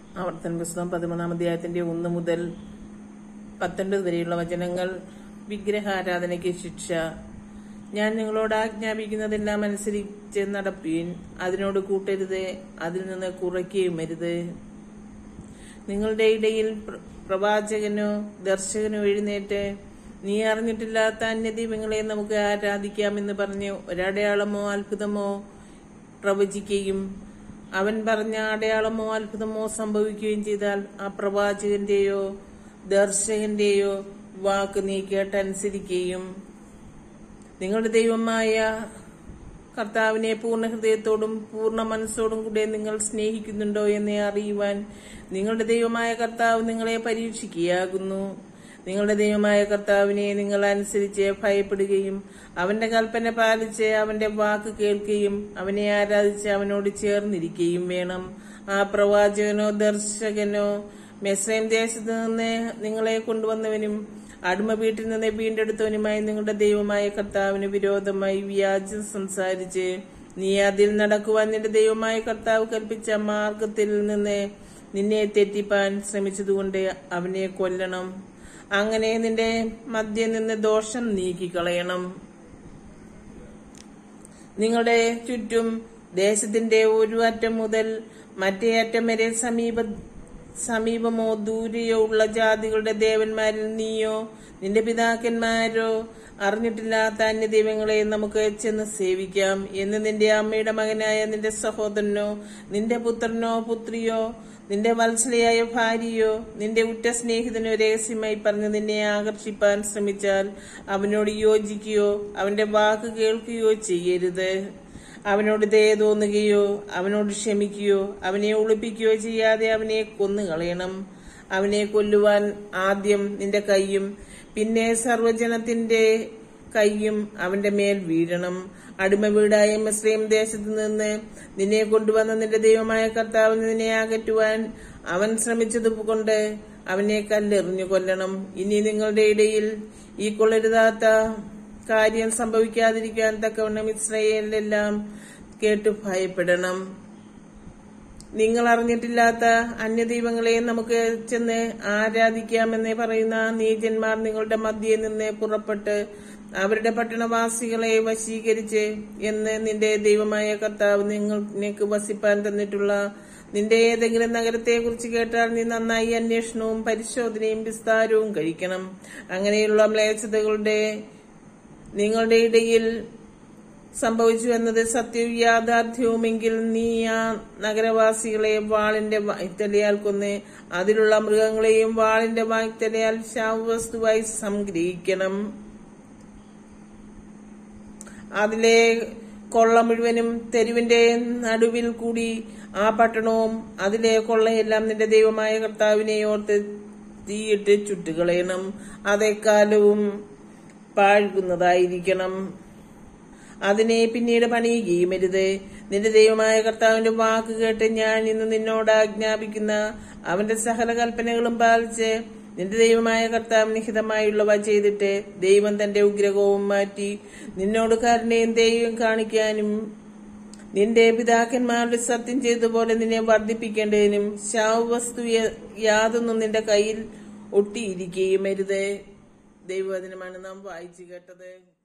ആവർത്തന പുസ്തകം പതിമൂന്നാം അധ്യായത്തിന്റെ ഒന്ന് മുതൽ പത്തൊൻപത് വരെയുള്ള വചനങ്ങൾ വിഗ്രഹാരാധനയ്ക്ക് ശിക്ഷ ഞാൻ നിങ്ങളോട് ആജ്ഞാപിക്കുന്നതെല്ലാം അനുസരിച്ച് നടപ്പീൻ അതിനോട് കൂട്ടരുത് അതിൽ നിന്ന് കുറയ്ക്കുകയും അരുത് നിങ്ങളുടെ ഇടയിൽ പ്ര- പ്രവാചകനോ ദർശകനോ എഴുന്നേറ്റ് നീ അറിഞ്ഞിട്ടില്ലാത്ത അന്യദൈവങ്ങളെ നമുക്ക് ആരാധിക്കാമെന്ന് പറഞ്ഞ് ഒരടയാളമോ അത്ഭുതമോ പ്രവചിക്കുകയും അവൻ പറഞ്ഞ അടയാളമോ അത്ഭുതമോ സംഭവിക്കുകയും ചെയ്താൽ ആ പ്രവാചകന്റെയോ ദർശകന്റെയോ വാക്ക് നീ കേട്ടനുസരിക്കുകയും നിങ്ങളുടെ ദൈവമായ കർത്താവിനെ പൂർണ്ണ ഹൃദയത്തോടും പൂർണ്ണ മനസ്സോടും കൂടെ നിങ്ങൾ സ്നേഹിക്കുന്നുണ്ടോ എന്ന് അറിയുവാൻ നിങ്ങളുടെ ദൈവമായ കർത്താവ് നിങ്ങളെ പരീക്ഷിക്കുകയാകുന്നു നിങ്ങളുടെ ദൈവമായ കർത്താവിനെ നിങ്ങൾ അനുസരിച്ച് ഭയപ്പെടുകയും അവന്റെ കൽപ്പന പാലിച്ച് അവന്റെ വാക്ക് കേൾക്കുകയും അവനെ ആരാധിച്ച് അവനോട് ചേർന്നിരിക്കുകയും വേണം ആ പ്രവാചകനോ ദർശകനോ മെസ്രൈം ദേശത്ത് നിന്ന് നിങ്ങളെ കൊണ്ടുവന്നവനും അടിമ വീട്ടിൽ നിന്ന് വീണ്ടെടുത്തവനുമായി നിങ്ങളുടെ ദൈവമായ കർത്താവിന് വിരോധമായി വ്യാജം സംസാരിച്ച് നീ അതിൽ നടക്കുവാൻ നിന്റെ ദൈവമായ കർത്താവ് കൽപ്പിച്ച മാർഗത്തിൽ നിന്ന് നിന്നെ തെറ്റിപ്പാൻ ശ്രമിച്ചതുകൊണ്ട് അവനെ കൊല്ലണം അങ്ങനെ നിന്റെ മധ്യം നിന്ന് ദോഷം നീക്കിക്കളയണം നിങ്ങളുടെ ചുറ്റും ദേശത്തിന്റെ ഒരു അറ്റം മുതൽ മറ്റേ അറ്റം വരെ സമീപ സമീപമോ ദൂരെയോ ഉള്ള ജാതികളുടെ ദേവന്മാരിൽ നീയോ നിന്റെ പിതാക്കന്മാരോ അറിഞ്ഞിട്ടില്ലാത്ത അന്യദൈവങ്ങളെ നമുക്ക് ചെന്ന് സേവിക്കാം എന്ന് നിന്റെ അമ്മയുടെ മകനായ നിന്റെ സഹോദരനോ നിന്റെ പുത്രനോ പുത്രിയോ നിന്റെ വത്സലയായ ഭാര്യയോ നിന്റെ ഉറ്റ സ്നേഹിതനോ രഹസ്യമായി പറഞ്ഞ് നിന്നെ ആകർഷിപ്പാൻ ശ്രമിച്ചാൽ അവനോട് യോജിക്കുകയോ അവന്റെ വാക്ക് കേൾക്കുകയോ ചെയ്യരുത് അവനോട് ദയ തോന്നുകയോ അവനോട് ക്ഷമിക്കുകയോ അവനെ ഒളിപ്പിക്കുകയോ ചെയ്യാതെ അവനെ കൊന്നുകളയണം അവനെ കൊല്ലുവാൻ ആദ്യം നിന്റെ കൈയും പിന്നെ സർവജനത്തിന്റെ കൈയും അവന്റെ മേൽ വീഴണം അടിമ വീടായ മുസ്ലിം ദേശത്ത് നിന്ന് നിന്നെ കൊണ്ടുവന്ന നിന്റെ ദൈവമായ കർത്താവിൽ നിന്ന് നിന്നെ അകറ്റുവാൻ അവൻ ശ്രമിച്ചതുകൊണ്ട് അവനെ കല്ലെറിഞ്ഞു കൊല്ലണം ഇനി നിങ്ങളുടെ ഇടയിൽ ഈ കൊള്ളരുതാത്ത കാര്യം സംഭവിക്കാതിരിക്കാൻ തക്കവണ്ണം ഇസ്രയേലിലെല്ലാം കേട്ട് ഭയപ്പെടണം നിങ്ങൾ അറിഞ്ഞിട്ടില്ലാത്ത അന്യദൈവങ്ങളെ നമുക്ക് ചെന്ന് ആരാധിക്കാമെന്ന് പറയുന്ന നീചന്മാർ നിങ്ങളുടെ മധ്യേ നിന്ന് പുറപ്പെട്ട് അവരുടെ പട്ടണവാസികളെ വശീകരിച്ച് എന്ന് നിന്റെ ദൈവമായ കർത്താവ് നിങ്ങൾക്ക് വസിപ്പാൻ തന്നിട്ടുള്ള നിന്റെ ഏതെങ്കിലും നഗരത്തെ കുറിച്ച് കേട്ടാൽ നീ നന്നായി അന്വേഷണവും പരിശോധനയും വിസ്താരവും കഴിക്കണം അങ്ങനെയുള്ള മ്ലേച്ഛതകളുടെ നിങ്ങളുടെ ഇടയിൽ സംഭവിച്ചു എന്നത് സത്യവും യാഥാർത്ഥ്യവുമെങ്കിൽ നീ ആ നഗരവാസികളെ വാളിന്റെ വായ്ത്തലയാൽ കൊന്ന് അതിലുള്ള മൃഗങ്ങളെയും വാളിന്റെ വായ്ത്തലയാൽ ശാവവസ്തുവായി സംഗ്രഹിക്കണം അതിലെ കൊള്ള മുഴുവനും തെരുവിന്റെ നടുവിൽ കൂടി ആ പട്ടണവും അതിലെ കൊള്ളയെല്ലാം നിന്റെ ദൈവമായ കർത്താവിനെ ഓർത്ത് തീയിട്ട് ചുട്ടുകളയണം അതെക്കാലവും പാഴുകുന്നതായിരിക്കണം അതിനെ പിന്നീട് പണിയുകയും അരുത് നിന്റെ ദൈവമായ കർത്താവിന്റെ വാക്ക് കേട്ട് ഞാൻ ഇന്ന് നിന്നോട് ആജ്ഞാപിക്കുന്ന അവന്റെ സകല കൽപ്പനകളും പാലിച്ച് നിന്റെ ദൈവമായ കർത്താവ് നിഹിതമായുള്ളവ ചെയ്തിട്ട് ദൈവം തന്റെ ഉഗ്രകവും മാറ്റി നിന്നോട് കരുണയും ദൈവം കാണിക്കാനും നിന്റെ പിതാക്കന്മാരുടെ സത്യം ചെയ്തതുപോലെ നിന്നെ വർദ്ധിപ്പിക്കേണ്ടതിനും ശാവവസ്തു യാതൊന്നും നിന്റെ കയ്യിൽ ഒട്ടിയിരിക്കുകയും അരുത് ദൈവവചനമാണ് നാം വായിച്ചു കേട്ടത്